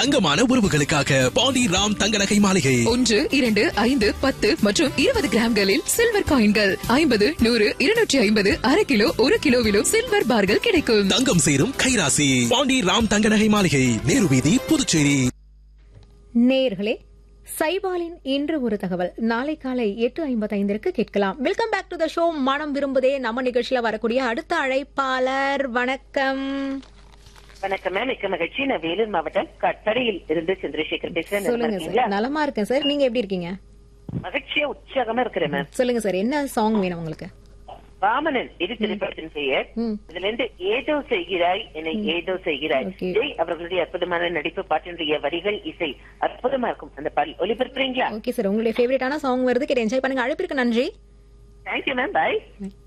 தங்கமான உறவுகளுக்காக பாண்டி ராம் தங்க நகை மாளிகை ஒன்று இரண்டு ஐந்து பத்து மற்றும் இருபது கிராம்களில் சில்வர் காயின்கள் ஐம்பது நூறு இருநூற்றி ஐம்பது அரை கிலோ ஒரு கிலோவிலும் சில்வர் பார்கள் கிடைக்கும் தங்கம் சேரும் கைராசி பாண்டி ராம் தங்க நகை மாளிகை நேரு வீதி புதுச்சேரி நேயர்களே சைபாலின் இன்று ஒரு தகவல் நாளை காலை எட்டு ஐம்பத்தைந்திற்கு கேட்கலாம் welcome back to the show Manam Virumbuthe நம்ம நிகழ்ச்சியில வரக்கூடிய அடுத்த அழைப்பாளர் வணக்கம் வணக்கம் மேம் மிக்க மகிழ்ச்சி நான் வேலூர் மாவட்டம் கட்டடையில் இருந்து சந்திரசேகர் பேசுறேன் நல்லா சொல்லுங்க இருக்கீங்களா? சார் நலமா இருக்கேன் சார் நீங்க எப்படி இருக்கீங்க மகிழ்ச்சியா உற்சாகமா இருக்கிறேன் மேம் சொல்லுங்க சார் என்ன சாங் வேணும் உங்களுக்கு வாமனன் இது திரைப்படத்தின் பெயர் ம். இதுல இருந்து ஏதோ செய்கிறாய் என்னை ஏதோ செய்கிறாய் Okay. ஜெய் அவர்களுடைய அற்புதமான நடிப்பு பாட்டினுடைய வரிகள் இசை அற்புதமா இருக்கும் அந்த பாடல் ஒலிபரப்புறீங்களா ஓகே சார் உங்களுடைய ஃபேவரட்டான சாங் வருது கேட்டு என்ஜாய் பண்ணுங்க அழைப்பிற்கு நன்றி தேங்க்யூ மேம் பாய்